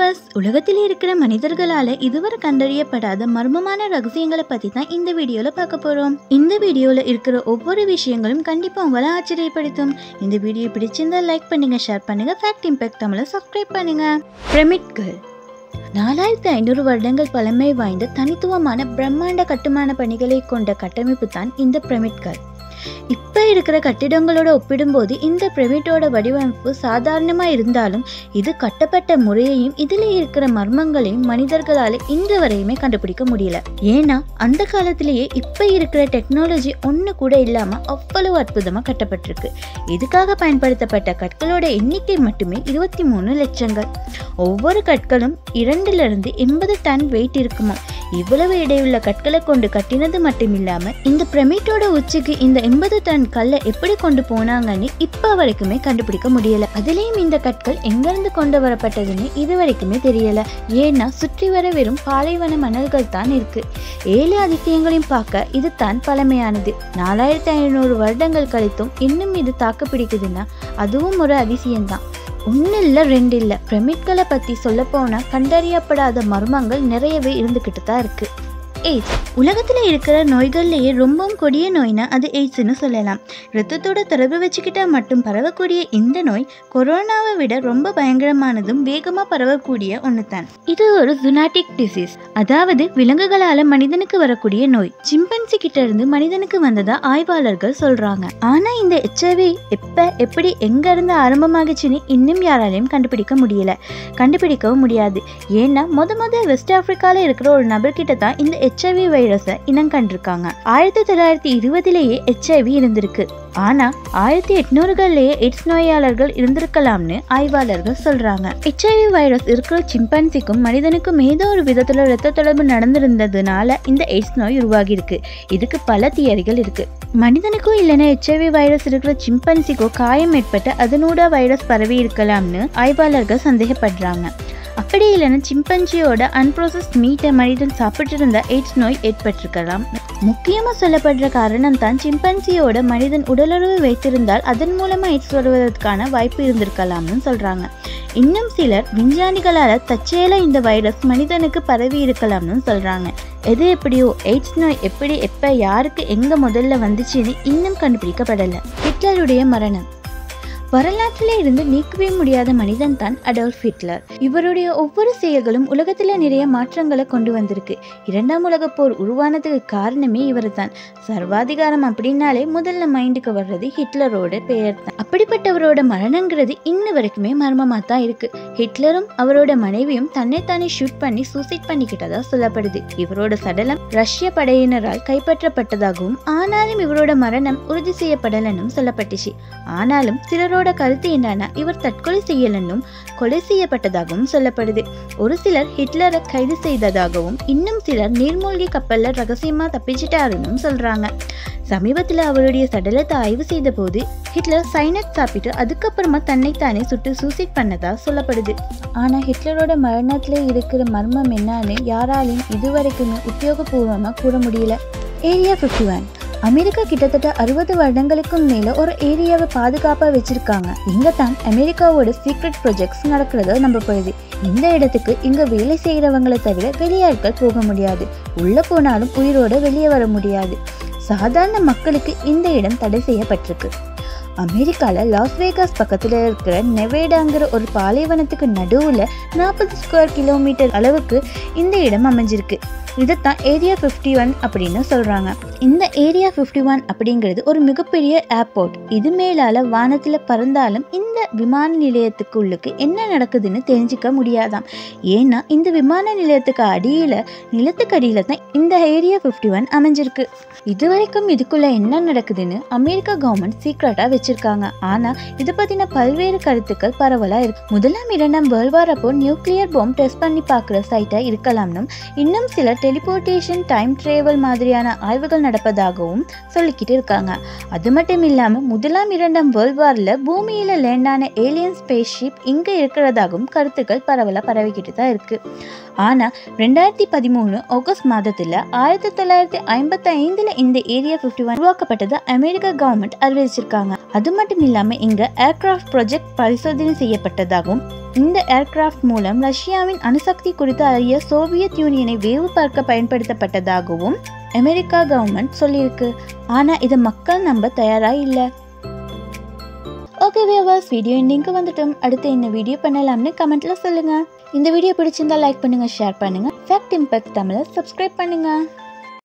viewers உலகத்தில் இருக்கிற மனிதர்களால இதுவரை கண்டறியப்படாத மர்மமான ரகசியங்களை பத்தி தான் இந்த வீடியோல பார்க்க போறோம் இந்த வீடியோல இருக்கிற ஒவ்வொரு விஷயங்களும் கண்டிப்பா உங்களை ஆச்சரியப்படுத்தும் இந்த வீடியோ பிடிச்சிருந்தா லைக் பண்ணுங்க ஷேர் பண்ணுங்க ஃபேக்ட் இம்பாக்ட் தமிழை சப்ஸ்கிரைப் பண்ணுங்க பிரமிட்கள் நாலாயிரத்தி ஐநூறு வருடங்கள் பழமை வாய்ந்த தனித்துவமான பிரம்மாண்ட கட்டுமான பணிகளை கொண்ட கட்டமைப்பு தான் இந்த பிரமிட்கள் இப்போ இருக்கிற கட்டிடங்களோட ஒப்பிடும்போது இந்த பிரமிட்டோட வடிவமைப்பு சாதாரணமா இருந்தாலும் இது கட்டப்பட்ட முறையையும் இதுல இருக்கிற மர்மங்களையும் மனிதர்களால இன்று வரையுமே கண்டுபிடிக்க முடியல ஏன்னா அந்த காலத்திலேயே இப்ப இருக்கிற டெக்னாலஜி ஒண்ணு கூட இல்லாம அவ்வளவு அற்புதமா கட்டப்பட்டிருக்கு இதுக்காக பயன்படுத்தப்பட்ட கற்களோட எண்ணிக்கை மட்டுமே இருபத்தி மூணு லட்சங்கள் ஒவ்வொரு கற்களும் இரண்டுல இருந்து எண்பது டன் வெயிட் இருக்குமா இவ்வளவு எடையுள்ள கற்களை கொண்டு கட்டினது மட்டும் இல்லாம இந்த பிரமிட்டோட உச்சிக்கு இந்த எண்பது டன் கல்லை எப்படி கொண்டு போனாங்கன்னு இப்ப வரைக்குமே கண்டுபிடிக்க முடியல அதுலயும் இந்த கற்கள் எங்கிருந்து கொண்டு வரப்பட்டதுன்னு இது வரைக்குமே தெரியல ஏன்னா சுற்றி வர வெறும் பாலைவன மணல்கள் தான் இருக்கு ஏழு அதிசயங்களையும் பார்க்க இது தான் பழமையானது நாலாயிரத்தி ஐநூறு வருடங்கள் கழித்தும் இன்னும் இது தாக்கு பிடிக்குதுன்னா அதுவும் ஒரு அதிசயம்தான் ஒன்று இல்லை ரெண்டு இல்லை பிரமிட்களை பற்றி சொல்லப்போனால் கண்டறியப்படாத மர்மங்கள் நிறையவே இருந்துக்கிட்டு தான் இருக்கு எய்ட்ஸ் உலகத்தில் இருக்கிற நோய்கள்லேயே ரொம்பவும் கொடிய நோய்னா அது எய்ட்ஸ்னு சொல்லலாம் ரத்தத்தோட தொடர்பு வச்சுக்கிட்டா மட்டும் பரவக்கூடிய இந்த நோய் கொரோனாவை விட ரொம்ப பயங்கரமானதும் வேகமாக பரவக்கூடிய ஒன்று தான் இது ஒரு ஜுனாட்டிக் டிசீஸ் அதாவது விலங்குகளால் மனிதனுக்கு வரக்கூடிய நோய் சிம்பன்சி கிட்ட இருந்து மனிதனுக்கு வந்ததா ஆய்வாளர்கள் சொல்றாங்க ஆனா இந்த எச்ஐவி எப்ப எப்படி எங்க இருந்து ஆரம்பமாகுச்சுன்னு இன்னும் யாராலையும் கண்டுபிடிக்க முடியல கண்டுபிடிக்கவும் முடியாது ஏன்னா முத முத வெஸ்ட் ஆப்பிரிக்கால இருக்கிற ஒரு நபர்கிட்ட தான் இந்த ஹெச்ஐவி வைரஸை இனம் கண்டிருக்காங்க ஆயிரத்தி தொள்ளாயிரத்தி இருபதுலேயே ஹெச்ஐவி இருந்திருக்கு ஆனா ஆயிரத்தி எட்நூறுகள்லயே எய்ட்ஸ் நோயாளர்கள் இருந்திருக்கலாம்னு ஆய்வாளர்கள் சொல்றாங்க ஹெச்ஐவி வைரஸ் இருக்கிற சிம்பன்சிக்கும் மனிதனுக்கும் ஏதோ ஒரு விதத்துல ரத்த தொடர்பு நடந்திருந்ததுனால இந்த எய்ட்ஸ் நோய் உருவாகி இருக்கு இதுக்கு பல தியரிகள் இருக்கு மனிதனுக்கும் இல்லைன்னா ஹெச்ஐவி வைரஸ் இருக்கிற சிம்பன்சிக்கோ காயம் ஏற்பட்டு அதனூட வைரஸ் பரவி இருக்கலாம்னு ஆய்வாளர்கள் சந்தேகப்படுறாங்க அப்படி இல்லைன்னா சிம்பன்சியோட அன்ப்ரோசஸ் மீட்டை மனிதன் சாப்பிட்டு இருந்த எய்ட்ஸ் நோய் ஏற்பட்டிருக்கலாம் முக்கியமாக சொல்லப்படுற காரணம் தான் சிம்பன்சியோட மனிதன் உடலுறவு வைத்திருந்தால் அதன் மூலமாக எய்ட்ஸ் வருவதற்கான வாய்ப்பு இருந்திருக்கலாம்னு சொல்கிறாங்க இன்னும் சிலர் விஞ்ஞானிகளால் தற்செயல இந்த வைரஸ் மனிதனுக்கு பரவி இருக்கலாம்னு சொல்கிறாங்க எது எப்படியோ எய்ட்ஸ் நோய் எப்படி எப்போ யாருக்கு எங்கே முதல்ல வந்துச்சுன்னு இன்னும் கண்டுபிடிக்கப்படலை ஹிட்லருடைய மரணம் வரலாற்றிலே இருந்து நீக்கவே முடியாத மனிதன் தான் அடால்ஃப் ஹிட்லர் இவருடைய ஒவ்வொரு செயல்களும் உலகத்துல நிறைய மாற்றங்களை கொண்டு வந்திருக்கு இரண்டாம் உலகப் போர் உருவானதுக்கு காரணமே இவர் தான் சர்வாதிகாரம் அப்படின்னாலே முதல்ல மைண்டுக்கு வர்றது ஹிட்லரோட பெயர் தான் அப்படிப்பட்டவரோட மரணங்கிறது இன்ன வரைக்குமே மர்மமா தான் இருக்கு ஹிட்லரும் அவரோட மனைவியும் தன்னைத்தானே ஷூட் பண்ணி சூசைட் பண்ணிக்கிட்டதா சொல்லப்படுது இவரோட சடலம் ரஷ்ய படையினரால் கைப்பற்றப்பட்டதாகவும் ஆனாலும் இவரோட மரணம் உறுதி செய்யப்படலனும் சொல்லப்பட்டுச்சு ஆனாலும் சிலரோட இவரோட கருத்து என்னன்னா இவர் தற்கொலை செய்யலன்னும் கொலை செய்யப்பட்டதாகவும் சொல்லப்படுது ஒரு சிலர் ஹிட்லரை கைது செய்ததாகவும் இன்னும் சிலர் நீர்மூழ்கி கப்பல்ல ரகசியமா தப்பிச்சிட்டாருன்னு சொல்றாங்க சமீபத்தில் அவருடைய சடலத்தை ஆய்வு செய்த போது ஹிட்லர் சைனட் சாப்பிட்டு அதுக்கப்புறமா தன்னைத்தானே சுட்டு சூசைட் பண்ணதா சொல்லப்படுது ஆனா ஹிட்லரோட மரணத்துல இருக்கிற மர்மம் என்னன்னு யாராலையும் இதுவரைக்குமே உத்தியோகபூர்வமா கூற முடியல ஏரியா ஃபிஃப்டி ஒன் அமெரிக்கா கிட்டத்தட்ட அறுபது வருடங்களுக்கும் மேல ஒரு ஏரியாவை பாதுகாப்பா வச்சிருக்காங்க இங்க தான் அமெரிக்காவோட சீக்ரெட் ப்ராஜெக்ட்ஸ் நடக்கிறத நம்பப்படுது இந்த இடத்துக்கு இங்க வேலை செய்யறவங்களை தவிர வெளியாட்கள் போக முடியாது உள்ள போனாலும் உயிரோட வெளியே வர முடியாது சாதாரண மக்களுக்கு இந்த இடம் தடை செய்யப்பட்டிருக்கு அமெரிக்காவில் லாஸ் வேகாஸ் பக்கத்தில் இருக்கிற நெவேடாங்கிற ஒரு பாலைவனத்துக்கு நடுவில் நாற்பது ஸ்கொயர் கிலோமீட்டர் அளவுக்கு இந்த இடம் அமைஞ்சிருக்கு இதைத்தான் ஏரியா ஃபிஃப்டி ஒன் அப்படின்னு சொல்கிறாங்க இந்த ஏரியா ஃபிஃப்டி ஒன் அப்படிங்கிறது ஒரு மிகப்பெரிய ஏர்போர்ட் இது மேலால் வானத்தில் பறந்தாலும் இந்த விமான நிலையத்துக்கு உள்ளுக்கு என்ன நடக்குதுன்னு தெரிஞ்சுக்க முடியாதாம் ஏன்னா இந்த விமான நிலையத்துக்கு அடியில் நிலத்துக்கு அடியில் தான் இந்த ஏரியா ஃபிஃப்டி ஒன் அமைஞ்சிருக்கு இது வரைக்கும் இதுக்குள்ள என்ன நடக்குதுன்னு அமெரிக்கா கவர்மெண்ட் சீக்ரெட்டாக வச்சிருக்காங்க ஆனால் இதை பற்றின பல்வேறு கருத்துக்கள் பரவலாக இருக்கு முதலாம் இரண்டாம் வேர்ல்ட் வார் அப்போ நியூக்ளியர் பாம் டெஸ்ட் பண்ணி பார்க்குற சைட்டாக இருக்கலாம்னும் இன்னும் சிலர் டெலிபோர்டேஷன் டைம் ட்ரேவல் மாதிரியான ஆய்வுகள் நடப்பதாகவும் சொல்லிக்கிட்டு இருக்காங்க அது மட்டும் இல்லாமல் முதலாம் இரண்டாம் வேர்ல்ட் வாரில் பூமியில் லேண்டான ஏலியன் ஸ்பேஸ் ஷிப் இங்கே இருக்கிறதாகவும் கருத்துக்கள் பரவலாக பரவிக்கிட்டு தான் இருக்கு ஆனால் ரெண்டாயிரத்தி பதிமூணு ஆகஸ்ட் மாதத்தில் ஆயிரத்தி தொள்ளாயிரத்தி ஐம்பத்தி ஐந்தில் இந்த ஏரியா ஃபிஃப்டி ஒன் உருவாக்கப்பட்டதை அமெரிக்க கவர்மெண்ட் அறிவிச்சிருக்காங்க அது மட்டும் இல்லாமல் இங்கே ஏர்கிராஃப்ட் ப்ராஜெக்ட் பரிசோதனை செய்யப்பட்டதாகவும் இந்த ஏர்கிராஃப்ட் மூலம் ரஷ்யாவின் அணுசக்தி குறித்து அறிய சோவியத் யூனியனை வேவு பார்க்க பயன்படுத்தப்பட்டதாகவும் அமெரிக்கா கவர்மெண்ட் சொல்லியிருக்கு ஆனால் இதை மக்கள் நம்ப தயாராக இல்லை ஓகே வியவர்ஸ் வீடியோ இன்னைக்கு வந்துட்டோம் அடுத்து என்ன வீடியோ பண்ணலாம்னு கமெண்ட்ல சொல்லுங்க இந்த வீடியோ பிடிச்சிருந்தா லைக் பண்ணுங்க ஷேர் பண்ணுங்க ஃபேக்ட் இம்பேக்ட் தமிழை சப்ஸ்கிரைப் பண்ணுங்க